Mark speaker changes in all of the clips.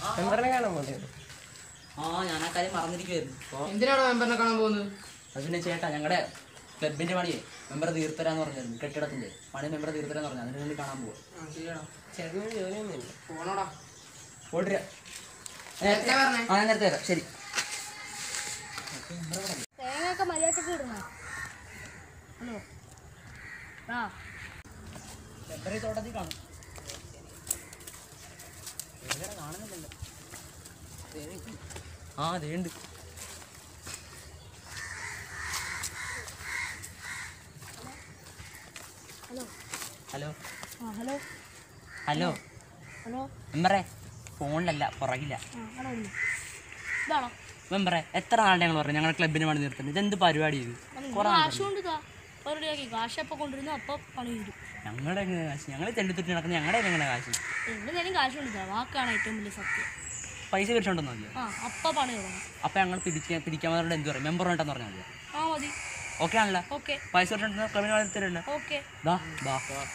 Speaker 1: മെമ്പറിനെ കാണാൻ പോകുന്നത്
Speaker 2: ആ ഞാൻ ആ കാര്യം മറന്നിരിക്കുവായിരുന്നു അപ്പോൾ
Speaker 3: എന്തിനാണോ മെമ്പറിനെ കാണാൻ പോകുന്നത്
Speaker 2: അത് പിന്നെ ചേട്ടാ ഞങ്ങളുടെ ക്ലബിന്റെ പണിയെ മെമ്പർ തീർത്തരാന്ന് പറഞ്ഞായിരുന്നു കെട്ടിടത്തിന്റെ പണി മെമ്പർ തീർത്തരാന്ന് പറഞ്ഞു അതിന് വേണ്ടി കാണാൻ പോവാ
Speaker 1: ചേട്ടന് ജോലിയൊന്നുമില്ല
Speaker 3: പോണോടാ
Speaker 2: ഓടിരാ
Speaker 3: നേരത്തെ പറഞ്ഞേ.
Speaker 2: ആ ഞാൻ നേരത്തെ തരാം ശരി
Speaker 4: തേങ്ങയൊക്കെ മര്യാദക്ക് ഇടണോ ഹലോ ആ
Speaker 2: മെമ്പർ ഈ തോട്ടത്തിൽ കാണും എവിടെ കാണുന്നില്ലല്ലോ ആ അതേണ്ട്
Speaker 4: ഹലോ
Speaker 2: ഹലോ
Speaker 4: ആ ഹലോ
Speaker 2: ഹലോ
Speaker 4: ഹലോ
Speaker 2: മെമ്പറേ ഫോണിലല്ല പുറകില്ല
Speaker 4: ആ അവിടെ ഉണ്ട് ഇതാണോ
Speaker 2: മെമ്പറേ എത്ര നാളുടെ ഞങ്ങൾ പറഞ്ഞു ഞങ്ങളുടെ ക്ലബിന് പണി നിർത്തുന്നത് ഇതെന്ത് പരിപാടി ഇത്
Speaker 4: നിങ്ങൾ കാശ് കൊണ്ട് ഇതാ റെഡിയാക്കി കാശ് എപ്പോൾ കൊണ്ടുവരുന്നു അപ്പോൾ പണി തീരും
Speaker 2: ഞങ്ങളുടെ എങ്ങനെ കാശ് ഞങ്ങൾ തെണ്ടിത്തിട്ട് നടക്കുന്ന ഞങ്ങളുടെ എങ്ങനെ കാശ്
Speaker 4: എവിടെ നേരം കാശ് കൊണ്ട് ഇതാ വാക്കാണ് ഏറ്റവും വലിയ സത്യം
Speaker 2: പൈസ പിരിച്ചോണ്ടെന്നോ മതിയോ
Speaker 4: ആ അപ്പം പണി തുടങ്ങും
Speaker 2: അപ്പം ഞങ്ങൾ പിരിക്കാൻ പിരിക്കാത്തവരോട് എന്ത് പറയും മെമ്പർ ഉണ്ടെന്ന് പറഞ്ഞാൽ മതിയോ
Speaker 4: ആ മതി
Speaker 2: ഓക്കെ ആണല്ലോ
Speaker 4: ഓക്കെ
Speaker 2: പൈസ പിരിച്ചോണ്ടെന്ന് ക്ലബിന് പണി തരുമല്ലോ
Speaker 4: ഓക്കെ
Speaker 2: ദാ ദാ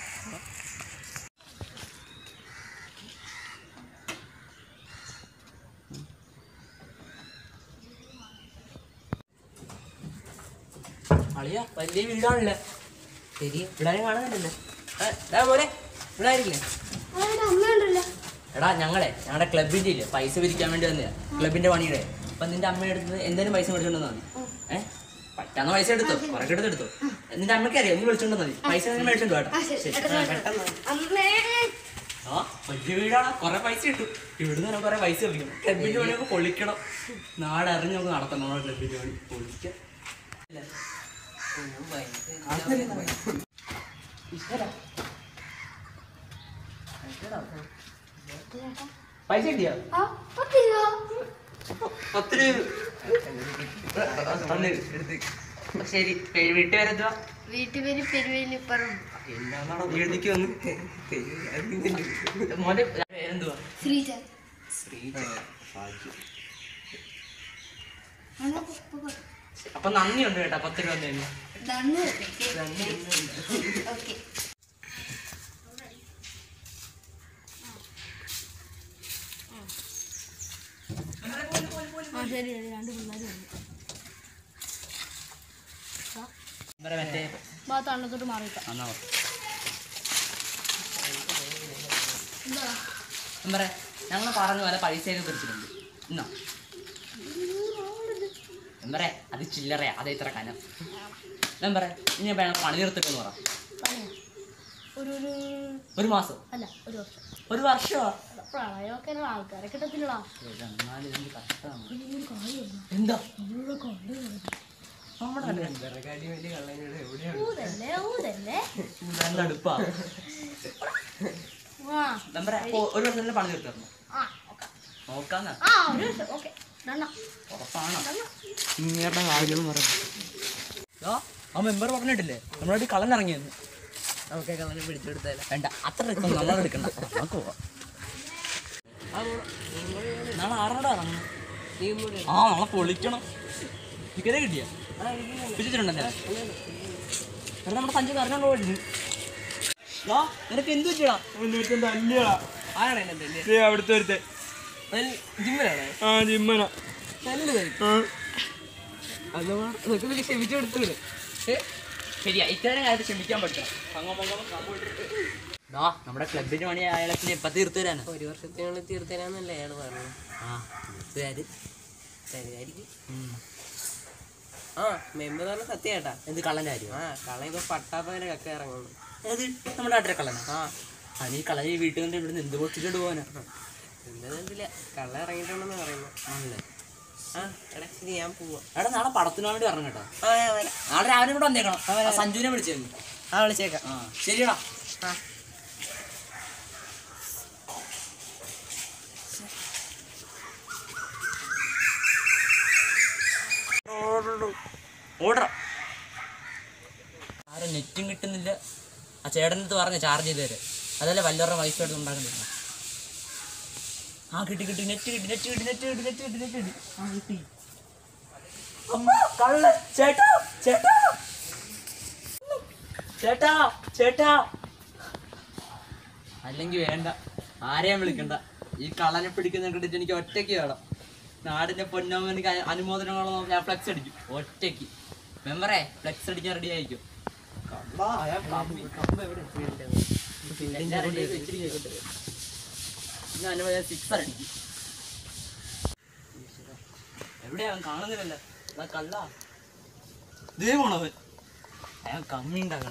Speaker 2: അളിയ വലിയ വീടാണല്ലേ ശരി ഇവിടെ ആരും കാണുന്നില്ലല്ലോ ഏ, ദാ മോനെ ഇവിടെ ആരില്ലേ
Speaker 4: അമ്മയുണ്ടല്ലോ
Speaker 2: എടാ ഞങ്ങളെ ഞങ്ങളുടെ ക്ലബിന്റെ ഇല്ലേ പൈസ പിരിക്കാൻ വേണ്ടി വന്നതാ ക്ലബിന്റെ പണിയുടെ അപ്പൊ നിന്റെ അമ്മ എടുത്ത് എന്തായാലും പൈസ മേടിച്ചോണ്ട് മതി ഏഹ് പറ്റാന്ന പൈസ എടുത്തോ കുറെ എടുത്ത് എടുത്തോ നിന്റെ അമ്മയ്ക്ക് അറിയാം നീ വിളിച്ചോണ്ട് മതി പൈസ നീ മേടിച്ചോണ്ട് കേട്ടോ ശരി ആ, പെട്ടെന്ന്
Speaker 4: അമ്മേ
Speaker 2: ആ വലിയ വീടാണ് കുറെ പൈസ കിട്ടും ഇവിടുന്ന് തന്നെ കുറെ പൈസ കളിക്കണം ക്ലബിന്റെ പണിയൊക്കെ പൊളിക്കണം നാട് അറിഞ്ഞ് നമുക്ക് നടത്തണം നമ്മുടെ ക്ലബിന്റെ പണി പൊളിക്കാം പൈസ കിട്ടിയോ
Speaker 4: ആ പത്തില്ല
Speaker 2: പത്ത് രൂപ ശരി വീട്ടിൽ വരത്തുവാ
Speaker 4: വീട്ടു പേര് പെരുവേലിപ്പറം
Speaker 2: എഴുതിക്ക് വന്ന് മോന്റെ പേരെന്തുവാ
Speaker 4: ശ്രീജ
Speaker 2: ശ്രീജ അപ്പൊ നന്ദിയുണ്ട് കേട്ടാ പത്ത് രൂപ തന്നെ
Speaker 4: ഓക്കെ ആ ശരി ശരി രണ്ട് പിള്ളേരും ഉണ്ട്
Speaker 2: ഇവരെ മറ്റേ
Speaker 4: ബാ തണ്ണത്തോട്ട് മാറിയിട്ടാ
Speaker 2: എന്നാ പറ.
Speaker 4: എന്താ
Speaker 2: എമ്പറെ ഞങ്ങൾ പറഞ്ഞ പോലെ പൈസയൊക്കെ പിടിച്ചിട്ടുണ്ട് എന്നാ എമ്പറെ അത് ചില്ലറയാ അത് ഇത്ര കനം എമ്പറെ ഇനി അപ്പൊ ഞങ്ങൾ പണി നിർത്തിട്ടെന്ന് പറ
Speaker 4: പണിയാ ഒരു ഒരു
Speaker 2: ഒരു മാസം
Speaker 4: അല്ല ഒരു വർഷം
Speaker 2: ഒരു വർഷമാ
Speaker 4: അല്ല, പ്രളയമൊക്കെ ഉള്ള ആൾക്കാരെ കിട്ടത്തില്ലടാ
Speaker 2: എന്നാലും ഇതെന്ത് കഷ്ടമാണ്
Speaker 4: ഒരു കാര്യമില്ല
Speaker 2: എന്താ
Speaker 4: നമ്മളുടെ കൊണ്ട്
Speaker 2: നമ്മുടെ
Speaker 4: ഊതല്ലേ ഊതല്ലേ
Speaker 2: നല്ല അടുപ്പാ
Speaker 4: ആ
Speaker 2: എമ്പറെ അപ്പൊ ഒരു വർഷം തന്നെ പണി നിർത്തണം
Speaker 4: ആ ഓക്കെ
Speaker 2: നോക്കാന്നാ
Speaker 4: ആ ഒരു വർഷം ഓക്കെ രണ്ടാ
Speaker 2: ഉറപ്പാണോ
Speaker 4: രണ്ടാ
Speaker 2: ഇങ്ങയുടെ കാര്യം ആ മെമ്പർ പറഞ്ഞിട്ടില്ലേ നമ്മളോട് കള്ളൻ ഇറങ്ങിയെന്ന്
Speaker 1: നമുക്ക് കള്ളനെ പിടിച്ചെടുത്താലോ
Speaker 2: വേണ്ട അത്ര എടുക്കും നമ്മൾ എടുക്കണ്ട നമുക്ക് പോവാം നാളെ ആറോടെ ഇറങ്ങണം
Speaker 1: നീ കൂടെ
Speaker 2: ആ നമ്മളെ പൊളിക്കണം ടിക്കറ്റ് കിട്ടിയ പിടിച്ചിട്ടുണ്ടല്ലേ എടാ നമ്മുടെ സഞ്ചി കറങ്ങാൻ പോയിരുന്നു ആ നിനക്ക് എന്ത് പറ്റിയടാ
Speaker 1: ആരാണ് എന്നെ തന്നെ
Speaker 5: ദേ അവിടുത്തെ ഒരുത്തെ
Speaker 1: ജിമ്മിലാണോ
Speaker 5: ആ ജിമ്മന
Speaker 1: നല്ലതായി അതൊക്കെ വലിയ ക്ഷമിച്ചു കൊടുത്തൂടെ
Speaker 2: ശരിയാ ഇത്തരം കാര്യത്തിൽ ക്ഷമിക്കാൻ പറ്റില്ല ആ നമ്മുടെ ക്ലബിന്റെ പണി അയാളെ എപ്പ തീർത്തു തരാനാ
Speaker 1: ഒരു വർഷത്തിനുള്ളിൽ തീർത്തരാന്നല്ലേ അയാൾ പറഞ്ഞത്
Speaker 2: ആ തീർത്തുകാര്
Speaker 1: തരുമായിരിക്കും ആ മെമ്പർ പറഞ്ഞ സത്യം കേട്ടാ
Speaker 2: എന്ത് കള്ളൻ്റെ കാര്യം
Speaker 1: ആ കള ഇപ്പൊ പട്ടാപ്പകനെ കക്ക ഇറങ്ങുന്നു
Speaker 2: ഏത് നമ്മുടെ നാട്ടിലെ കള്ളനാ
Speaker 1: ആ
Speaker 2: അതിന് ഈ കള്ളൻ ഈ വീട്ടിൽ നിന്ന് ഇവിടുന്ന് എന്ത് പൊട്ടിച്ചോണ്ട് പോകാനാ
Speaker 1: എന്താ കള്ള ഇറങ്ങിയിട്ടുണ്ടെന്ന് പറയുന്നു
Speaker 2: ആണല്ലേ
Speaker 1: ആ എടാ ശരി ഞാൻ പോവാ
Speaker 2: എടാ നാളെ പടത്തിന് വേണ്ടി ഇറങ്ങും കേട്ടോ
Speaker 1: ആ ഞാൻ വരാം
Speaker 2: നാളെ രാവിലെ കൂടെ വന്നേക്കണം ആ സഞ്ജുവിനെ വിളിച്ചേക്കും
Speaker 1: ആ വിളിച്ചേക്കാം
Speaker 2: ആ ശരിയടാ
Speaker 1: ആ
Speaker 2: ഓർഡർ ആരും നെറ്റും കിട്ടുന്നില്ല ആ ചേട്ടൻ്റെ അടുത്ത് പറഞ്ഞ ചാർജ് ചെയ്ത് തരാം അതല്ലേ വല്ലവരുടെ വൈഫ് എടുത്ത് ഉണ്ടാക്കുന്നില്ല ആ കിട്ടി കിട്ടി നെറ്റ് കിട്ടി നെറ്റ് കിട്ടി നെറ്റ് കിട്ടി നെറ്റ് കിട്ടി നെറ്റ് കിട്ടി ആ കിട്ടി അമ്മ കള്ള ചേട്ടാ ചേട്ടാ ചേട്ടാ ചേട്ടാ അല്ലെങ്കിൽ വേണ്ട ആരെയും വിളിക്കണ്ട ഈ കള്ളനെ പിടിക്കുന്ന കണ്ടിട്ട് എനിക്ക് ഒറ്റയ്ക്ക് വേണം നാടിന്റെ പൊന്നോമനിക്ക് അനുമോദനങ്ങളോ ഞാൻ ഫ്ലെക്സ് അടിക്കും ഒറ്റയ്ക്ക് മെമ്പറേ ഫ്ലെക്സ് അടിക്കാൻ റെഡി ആയിരിക്കും കള്ളാ, അയാൾ കമ്പി, കമ്പ് എവിടെ? എല്ലാം ready ആക്കി വെച്ചിരിക്കുകയാണ്. ഇന്ന് അനുമോദനം സിക്സർ അടിക്കും എവിടെയാ അവൻ കാണുന്നില്ലല്ലോ അതാ കള്ള ഇതേ പോണവൻ അയാൾ കമ്മി ഉണ്ടാക്കണം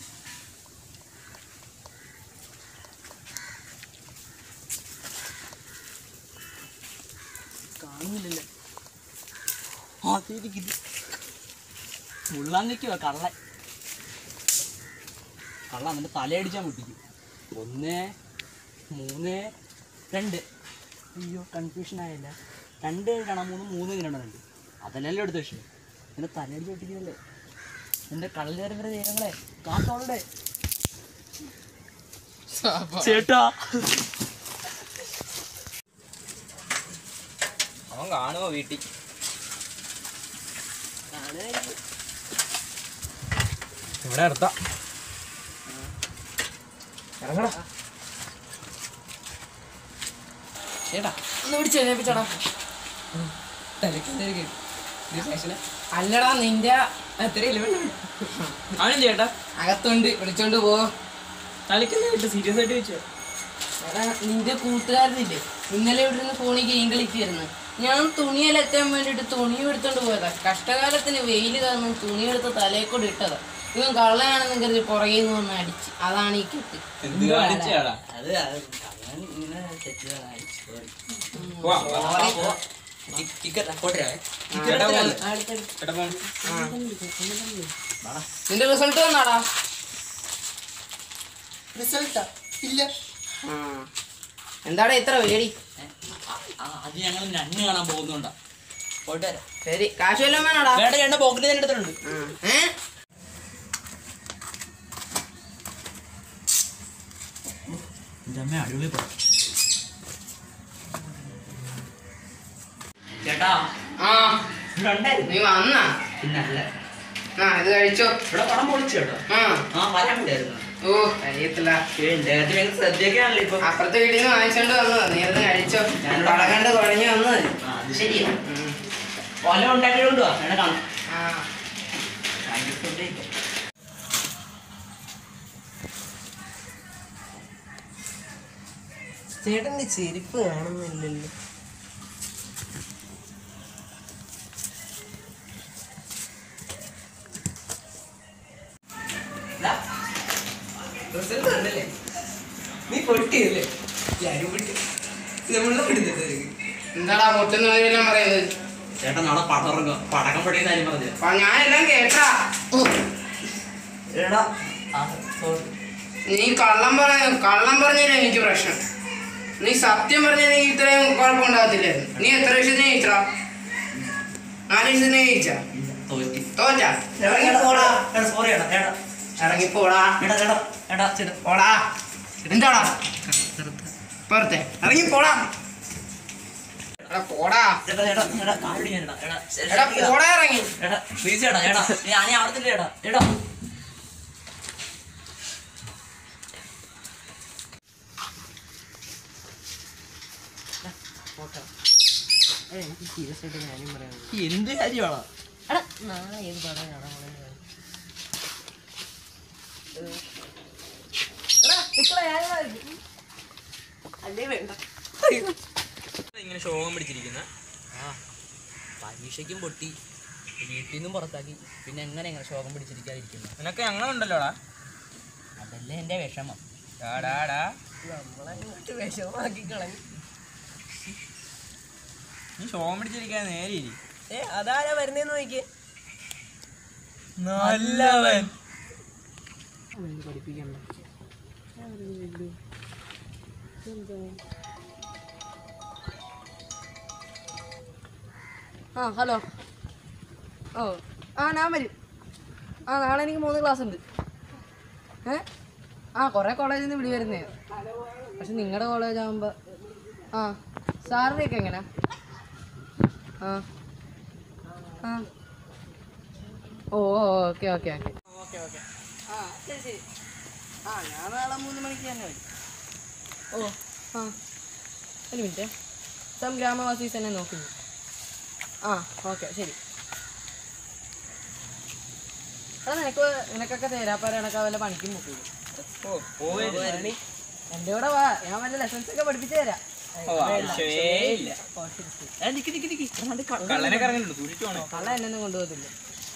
Speaker 2: കാണുന്നില്ലല്ലോ ആ തിരിക്കില്ല മുള്ളാൻ നിൽക്കുക കള്ളൻ കള്ള എന്നിട്ട് തലയടിച്ചാൽ മുട്ടിക്കും ഒന്ന് മൂന്ന് രണ്ട് അയ്യോ കൺഫ്യൂഷൻ ആയില്ല രണ്ട് കാണാൻ മൂന്ന് മൂന്ന് ഇങ്ങനെ രണ്ട് അതല്ലല്ലോ എടുത്ത വിഷയം എന്നെ തലയടിച്ച് പൊട്ടിക്കുന്നല്ലേ എൻ്റെ കള്ളേരം വരെ ദൈവങ്ങളെ കാത്തോളടെ ചേട്ടാ അവൻ കാണുമോ വീട്ടിൽ
Speaker 5: ഇവിടെ നിർത്താം ഇറങ്ങടാ
Speaker 2: ചേട്ടാ
Speaker 3: ഒന്ന് പിടിച്ച് എഴുന്നേപ്പിച്ചോടാ അല്ലടാ നിന്റെ
Speaker 2: അവനും ചേട്ടാ
Speaker 3: അകത്തുണ്ട് വിളിച്ചോണ്ട് പോ
Speaker 2: കളിക്കുന്ന സീരിയസ് ആയിട്ട് വെച്ചോ
Speaker 3: എടാ, നിന്റെ കൂട്ടുകാരനില്ലേ ഇന്നലെ ഇവിടെ നിന്ന് ഫോണിൽ ഗെയിം കളിക്കായിരുന്നു ഞാൻ തുണിയിലെത്താൻ വേണ്ടിട്ട് തുണി എടുത്തോണ്ട് പോയതാ കഷ്ടകാലത്തിന് വെയിൽ കാരണം തുണി എടുത്ത് തലയിൽ കൂടെ ഇട്ടതാ ഇവൻ കള്ളനാണെന്ന് കരുതി പുറകെ നിന്ന് വന്ന് അടിച്ച് അതാണ് ഈ കെട്ട്
Speaker 5: എന്ത് കാണിച്ചാടാ
Speaker 2: അത് അത് അവൻ ഇങ്ങനെ തെറ്റിയതാണ് സോറി
Speaker 5: വാ, വാ, വാ.
Speaker 3: അടുത്തടുത്ത്. നിന്റെ റിസൾട്ട് വന്നാടാ റിസൾട്ടാ ഇല്ല എന്താടാ ഇത്ര പേടി
Speaker 2: അത് ഞങ്ങൾ നന്ന് കാണാൻ പോകുന്നുണ്ടാ പോയിട്ട് വരാം
Speaker 3: ശരി കാശ് വല്ലതും വേണോടാ
Speaker 2: വേണ്ട രണ്ട് പോക്കറ്റ് തന്നെ എടുത്തിട്ടുണ്ട്
Speaker 3: ഏ
Speaker 2: എൻ്റെ അമ്മ അടിപൊളി പോ ചേട്ടാ
Speaker 3: ആ
Speaker 2: ഇവിടെ ഉണ്ടായിരുന്നു
Speaker 3: നീ വന്നാ
Speaker 2: പിന്നെ അല്ല
Speaker 3: ആ ഇത് കഴിച്ചോ
Speaker 2: ഇവിടെ പടം പൊളിച്ചു കേട്ടോ
Speaker 3: ആ
Speaker 2: ആ വരാൻ ഉണ്ടായിരുന്നു
Speaker 3: ഓ കഴിയത്തില്ല
Speaker 2: ശ്രദ്ധയൊക്കെയാണല്ലോ ഇപ്പൊ
Speaker 3: അപ്പുറത്തെ വീട്ടിൽ നിന്ന് വാങ്ങിച്ചോണ്ട് വന്നതാ നീ അത് കഴിച്ചോ
Speaker 2: ഞാനിവിടെ
Speaker 3: പടം കണ്ട് കുഴഞ്ഞു വന്നത്
Speaker 2: ആ അത് ശരിയാ
Speaker 3: ഉം.
Speaker 2: കൊല ഉണ്ടാക്കിയോണ്ട് വാ എന്നെ കാണാം
Speaker 3: ആ
Speaker 1: ചേട്ടന്റെ ചെരുപ്പ് കാണുന്നില്ലല്ലോ റിസൾട്ട് കണ്ടല്ലേ നീ പൊട്ടിയല്ലേ ഞാനും പൊട്ടി നമ്മളെ എടുത്തിട്ട്
Speaker 3: എന്താടാ പൊട്ടുന്ന എല്ലാം പറയുന്നത്
Speaker 2: ചേട്ടാ നാളെ പടം ഇറങ്ങുക പടക്കം പൊട്ടിയ കാര്യം പറഞ്ഞു
Speaker 3: അപ്പൊ ഞാനെല്ലാം കേട്ടാ
Speaker 2: എടാ ആ സോറി
Speaker 3: നീ കള്ളം പറഞ്ഞ കള്ളം പറഞ്ഞാലും എനിക്ക് പ്രശ്നം നീ സത്യം പറഞ്ഞില്ലെങ്കിൽ ഇത്രയും കുഴപ്പമുണ്ടാകത്തില്ലായിരുന്നു നീ എത്ര ലക്ഷത്തിന് ജയിച്ചാ നാല് ലക്ഷത്തിന് ജയിച്ചാ
Speaker 2: തോറ്റി
Speaker 3: തോറ്റാ ഇറങ്ങിപ്പോടാ
Speaker 2: സോറി ഏട്ടാ ഏട്ടാ
Speaker 3: ഇറങ്ങിപ്പോടാ
Speaker 2: എടാ എടാ എടാ ചേട്ടാ
Speaker 3: പോടാ എന്താടാ പുറത്തെ ഇറങ്ങിപ്പോടാ എടാ പോടാ
Speaker 2: ചേട്ടാ ചേട്ടാ ചേട്ടാ കാലടി ചേട്ടാ എടാ
Speaker 3: എടാ പോടാ ഇറങ്ങി
Speaker 2: എടാ പ്ലീസ് ചേട്ടാ ചേട്ടാ ഞാൻ ഞാൻ അവിടത്തില്ല ചേട്ടാ ചേട്ടാ
Speaker 1: എനിക്ക് സീരിയസ് ആയിട്ട് കാര്യം പറയാം
Speaker 2: എന്ത് കാര്യമാണോ
Speaker 1: എടാ നാളെ ഏത് പടം കാണാൻ പോണെന്ന് പറ. എടാ, നിക്കളെ, ഞാനിതാ. അല്ലേ വേണ്ട
Speaker 5: ഇങ്ങനെ ശോകം പിടിച്ചിരിക്കുന്ന
Speaker 2: ആ പരീക്ഷയ്ക്കും പൊട്ടി വീട്ടിൽ നിന്നും പുറത്താക്കി പിന്നെ എങ്ങനെ എങ്ങനെ ശോകം പിടിച്ചിരിക്കാതിരിക്കുന്നു
Speaker 5: നിനക്ക് ഞങ്ങളുണ്ടല്ലോടാ
Speaker 2: അതല്ലേ എൻ്റെ വിഷമം
Speaker 5: ഡാടാടാ
Speaker 1: നമ്മളെ ഇങ്ങോട്ട് വിഷമാക്കി കളഞ്ഞു
Speaker 5: നീ ശോകം പിടിച്ചിരിക്കാൻ നേരെ ഇരി
Speaker 1: ഏ അതാരാ വരുന്നേന്ന് നോക്കിയേ
Speaker 5: നല്ലവൻ
Speaker 1: പഠിപ്പിക്കണ്ട
Speaker 4: ആ ഹലോ ഓ ആ ഞാൻ വരും ആ നാളെ എനിക്ക് മൂന്ന് ക്ലാസ് ഉണ്ട് ഏ ആ കുറേ കോളേജിൽ നിന്ന് വിളി വരുന്നേ പക്ഷെ നിങ്ങളുടെ കോളേജ് ആകുമ്പോൾ ആ സാലറി ഒക്കെ എങ്ങനെ ആ ആ ഓ okay okay okay
Speaker 1: okay okay ആ ശരി ശരി ആ ഞാൻ നാളെ മൂന്ന് മണിക്ക് തന്നെ വരും
Speaker 4: ഓ ആ ഒരു മിനിറ്റ് സം ഗ്രാമവാസീസ് എന്നെ നോക്കുന്നു ആ ഓക്കെ ശരി എടാ നിനക്ക് നിനക്കൊക്കെ തേരാപ്പാര കണക്കാ വല്ല പണിക്കും പോകൂല
Speaker 5: ഓ പോവരുത്
Speaker 4: എൻ്റെ കൂടെ വാ ഞാൻ വല്ല ലെസൺസ് ഒക്കെ പഠിപ്പിച്ചു തരാം
Speaker 5: ഓ ആവശ്യമേ ഇല്ല
Speaker 2: ഏ, നിക്ക് നിക്ക് നിക്ക് ഇവിടെ അത് കള്ള-
Speaker 5: കള്ളനെ കറങ്ങുന്നുണ്ട് സൂക്ഷിച്ചു പോണേ
Speaker 4: കള്ള എന്നെ പോകത്തില്ല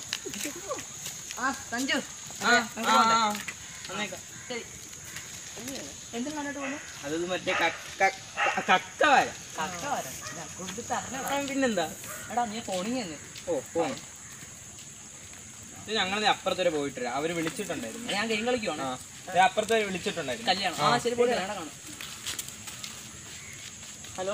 Speaker 4: ആ സഞ്ജു
Speaker 5: ആ, ആ, ആ. വന്നേക്കാം.
Speaker 4: ശരി എന്തും കണ്ടിട്ട് പോകുന്നു
Speaker 5: അത് മറ്റേ കക്ക ക- കക്ക വര
Speaker 4: കക്ക വരാം ഞാൻ കൊടുത്ത് തരണടാ.
Speaker 5: ആ, പിന്നെന്താ
Speaker 4: എടാ നീ ഫോണിങ് തന്നെ
Speaker 5: ഓ പോണം ഇത് ഞങ്ങൾ അപ്പുറത്ത് വരെ പോയിട്ട് വരാം. അവര് വിളിച്ചിട്ടുണ്ടായിരുന്നു
Speaker 2: ഞാൻ ഗെയിം കളിക്കുവാണ്
Speaker 5: ആ ഇത് അപ്പുറത്ത് വരെ വിളിച്ചിട്ടുണ്ടായിരുന്നു
Speaker 2: കല്യാണം ആ ശരി പോയി വരാം, കാണാം ഹലോ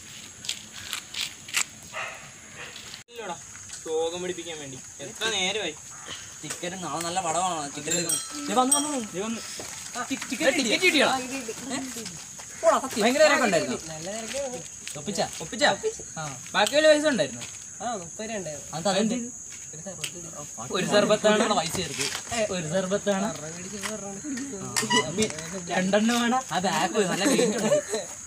Speaker 5: ഇല്ലടാ ശോകം പിടിപ്പിക്കാൻ വേണ്ടി എത്ര നേരമായി
Speaker 2: ടിക്കറ്റ് നാളെ നല്ല പടമാണ് ടിക്കറ്റ് വന്നു വന്നു വന്നു.
Speaker 5: ഇത് ഒന്ന്
Speaker 2: ടിക്കറ്റ് കിട്ടിയോ
Speaker 5: ഭയങ്കര തിരക്ക് ഉണ്ടായിരുന്നു
Speaker 4: നല്ല തിരക്കേ ഉള്ളൂ.
Speaker 2: ഒപ്പിച്ച
Speaker 5: ഒപ്പിച്ചാ ബാക്കി വല്ല പൈസ ഉണ്ടായിരുന്നു
Speaker 4: ആ മുപ്പത് രൂപ ഉണ്ടായിരുന്നു
Speaker 2: അത് അതെന്ത്
Speaker 5: ഒരു സർബത്താണ്
Speaker 2: പൈസ ചേർക്ക് ഒരു സർബത്താണ്
Speaker 5: രണ്ടെണ്ണം വേണം
Speaker 2: ആ ബാഗ് നല്ല വെയിറ്റ് ഉണ്ട്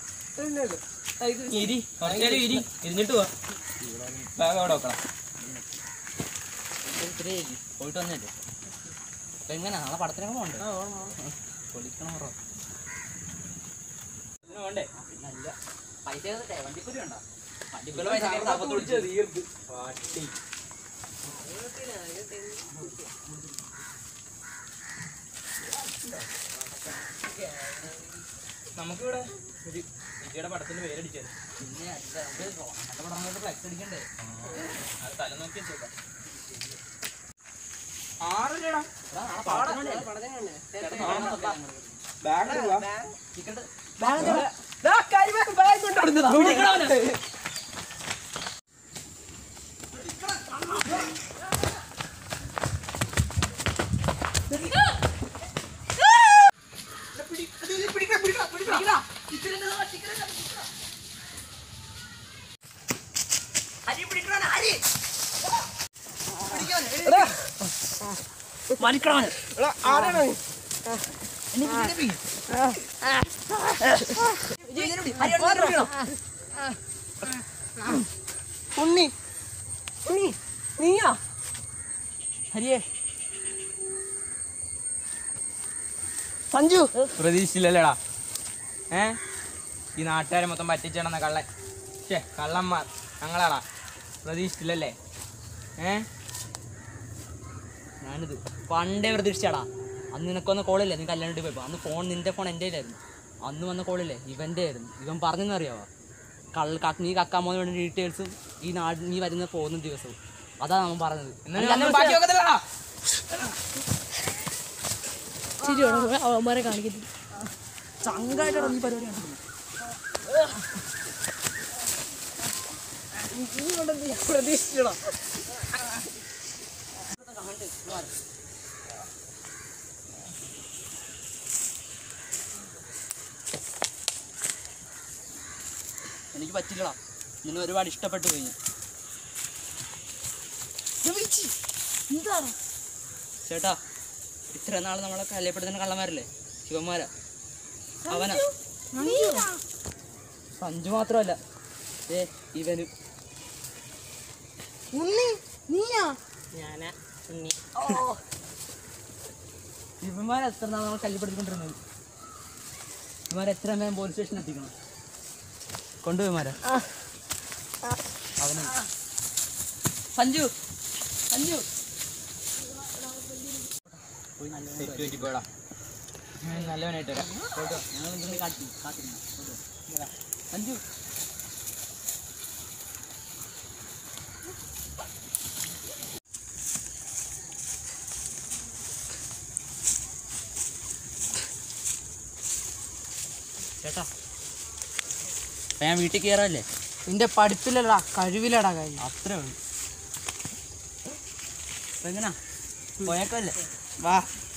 Speaker 5: ഇരി കുറച്ചേരം ഇരി ഇരുന്നിട്ട് പോവാ ബാഗ് അവിടെ വെക്കണം
Speaker 2: ഇത്തിരി പോയിട്ട് വന്നല്ലേ അപ്പൊ എങ്ങനെ നാളെ പടത്തിനൊക്കെ പോകണ്ടേ പൊളിക്കണം പറ
Speaker 5: ഇതിന് വേണ്ടേ
Speaker 2: നല്ല പൈസ ഏതട്ടെ വണ്ടിക്കൂലി ഉണ്ടോ
Speaker 5: ഇവളെ പൈസ കേറി തപ്പത്ത് പിടിച്ച് തീർത്ത്. പാട്ടി. നമുക്കിവിടെ ഒരു വിജയുടെ പടത്തിന്റെ പേരടിച്ചത്
Speaker 2: പിന്നെ അല്ല, നമുക്ക് നല്ല പടങ്ങൾക്ക് ഫ്ലെക്സ് അടിക്കണ്ടേ
Speaker 5: അത് തല നോക്കി വെച്ചേക്കാം ആറില്ലടാ
Speaker 2: എടാ, നാളെ പടത്തിനല്ലേ?
Speaker 5: ബാഗ്
Speaker 2: ടിക്കറ്റ് മണിക്കണവന്
Speaker 4: ഉണ്ണി ഉണ്ണി നീയാ
Speaker 2: ഹരിയേ
Speaker 4: സഞ്ജു
Speaker 5: പ്രതീക്ഷിച്ചില്ലല്ലേടാ ഏ ഈ നാട്ടുകാരെ മൊത്തം പറ്റിച്ചേണെന്ന കള്ളൻ ഛേ കള്ളന്മാർ ഞങ്ങളാടാ പ്രതീക്ഷിച്ചില്ലല്ലേ ഏ
Speaker 2: ഞാനിത് പണ്ടേ പ്രതീക്ഷിച്ചാടാ അന്ന് നിനക്കൊന്ന് കോളില്ലേ നീ കല്യാണം പോയപ്പോ അന്ന് ഫോൺ നിന്റെ ഫോൺ എൻ്റെ ആയിരുന്നു അന്ന് വന്ന കോളില്ലേ ഇവൻ്റെ ആയിരുന്നു ഇവൻ പറഞ്ഞെന്നറിയാവോ കള്ള ക- നീ കക്കാൻ പോകുന്ന വേണ്ട ഡീറ്റെയിൽസും ഈ നാട് നീ വരുന്ന പോകുന്ന ദിവസവും അതാ അവൻ പറഞ്ഞത്
Speaker 5: എന്നാ ഞാൻ ഒന്നും ബാക്കി വെക്കത്തില്ലടാ
Speaker 4: ശരിയാണോ അവന്മാരെ കാണിക്കത്തില്ല
Speaker 2: ചങ്കായിട്ടാണ് നീ പരിപാടി കാണിക്കുന്നത്.
Speaker 4: പ്രതീക്ഷിച്ചടാ
Speaker 2: എനിക്ക് പറ്റില്ലടാ നിന്നെ ഒരുപാട് ഇഷ്ടപ്പെട്ടു പോയി ഞാൻ. ചേട്ടാ ഇത്ര നാൾ നമ്മളെ കല്യപ്പെടുത്തുന്ന കള്ളന്മാരല്ലേ ശിവന്മാരാ അവനാ സഞ്ജു മാത്രമല്ല ഏ ഇവനും
Speaker 4: ഉണ്ണി നീയാ
Speaker 2: ഞാനാ ഇവന്മാരെ എത്ര നാൾ നമ്മൾ കല്യപ്പെടുത്തിക്കൊണ്ടിരുന്നത് ഇവന്മാരെ എത്ര വേഗം പോലീസ് സ്റ്റേഷനിൽ എത്തിക്കണം കൊണ്ടുപോയിമാരാ അവന് സഞ്ജു സഞ്ജു പോയി നല്ല
Speaker 5: തെറ്റ് പറ്റിപ്പോടാ ഞാൻ നല്ലവനായിട്ട് വരാം
Speaker 2: ഫോട്ടോ ഞങ്ങൾ ഇങ്ങനെ കാട്ടി കാത്തിരുന്നു ഫോട്ടോ ഇതാ. സഞ്ജു ചേട്ടാ അപ്പൊ ഞാൻ വീട്ടിൽ കയറാല്ലേ
Speaker 4: നിന്റെ പഠിപ്പിലടാ കഴിവിലടാ കാര്യം
Speaker 2: അത്രേ ഉള്ളൂ അപ്പൊ എങ്ങനാ പോയേക്കല്ലേ
Speaker 5: വാ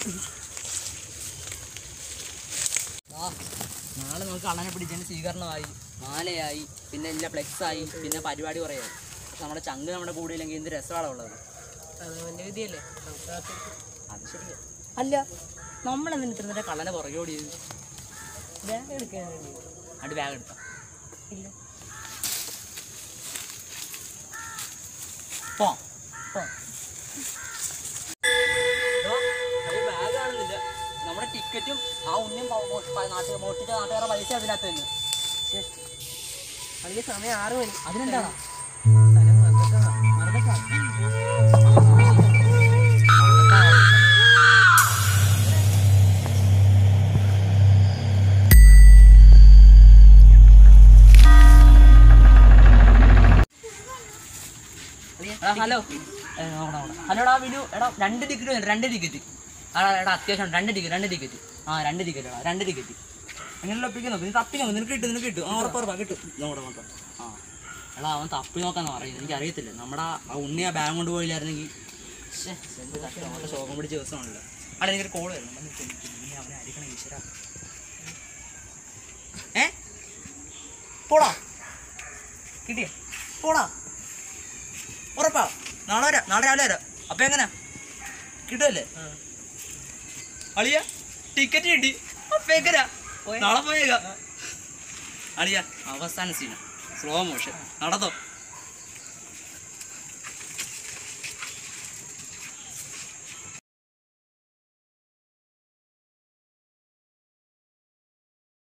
Speaker 2: വാ. നാളെ നമുക്ക് കള്ളനെ പിടിച്ചതിന് സ്വീകരണമായി മാലയായി പിന്നെ എല്ലാ ഫ്ലെക്സ് ആയി പിന്നെ പരിപാടി കുറയായി പക്ഷെ നമ്മുടെ ചങ്ക് നമ്മുടെ കൂടെ ഇല്ലെങ്കിൽ എന്ത് രസമാണ് ഉള്ളത്
Speaker 4: അത് അവന്റെ വിധിയല്ലേ
Speaker 2: അത് ശരിയാ അല്ല നമ്മളെന്തിന് ഇത്ര നേരം കള്ളനെ പുറകെ ഓടിയത്
Speaker 4: ബാഗ് എടുക്കാൻ
Speaker 2: അടി ബാഗ് എടുത്ത പോ പോ ബാഗ് കാണുന്നില്ല നമ്മുടെ ടിക്കറ്റും ആ ഉണ്ണിയും നാട്ടുകാർ മോട്ടിച്ച നാട്ടുകാരുടെ പൈസ അതിനകത്ത് തന്നെ ശ്ശേ,
Speaker 4: അതിന് സമയം ആറ് മണി
Speaker 2: അതിനെന്താടാ
Speaker 4: സ്ഥലം മറന്നിട്ടാ
Speaker 2: മറന്നിട്ടാ ഹലോ ഹലോടാ വിനു എടാ രണ്ട് ടിക്കറ്റ് വേണം രണ്ട് ടിക്കറ്റ് എടാ എടാ അത്യാവശ്യം രണ്ട് ടിക്കറ്റ് രണ്ട് ടിക്കറ്റ് ആ രണ്ട് ടിക്കറ്റ് എടാ രണ്ട് ടിക്കറ്റ് എങ്ങനെ ഒപ്പിക്കുന്നു നീ തപ്പി നോക്കും നിനക്ക് കിട്ടും നിനക്ക് കിട്ടും ആ ഉറപ്പ് ഉറപ്പാ കിട്ടും നോക്കട്ടെ നോക്കാം ആ എടാ അവൻ തപ്പി നോക്കാന്ന് പറയുന്നത് എനിക്ക് അറിയത്തില്ല നമ്മുടെ ആ ഉണ്ണി ആ ബാഗ് കൊണ്ട് പോയില്ലായിരുന്നെങ്കിൽ ശ്ശേ, എന്ത് കഷ്ടം അവൻ്റെ ശോകം പിടിച്ച ദിവസമാണല്ലോ അവിടെ എനിക്കൊരു കോള് വരുന്നു വന്ന് നിൽക്ക്, നിൽക്ക്. നീ അവനെ അടിക്കണം ഈശ്വര ഏ പോടാ കിട്ടിയ പോടാ ഉറപ്പാ നാളെ വരാം നാളെ രാവിലെ വരാം അപ്പൊ എങ്ങനാ കിട്ടുമല്ലേ അളിയ ടിക്കറ്റ് കിട്ടി അപ്പൊ എങ്ങനാ നാളെ പോയേക്കാം അളിയ അവസാന സീന സ്ലോ മോഷൻ നടന്നോ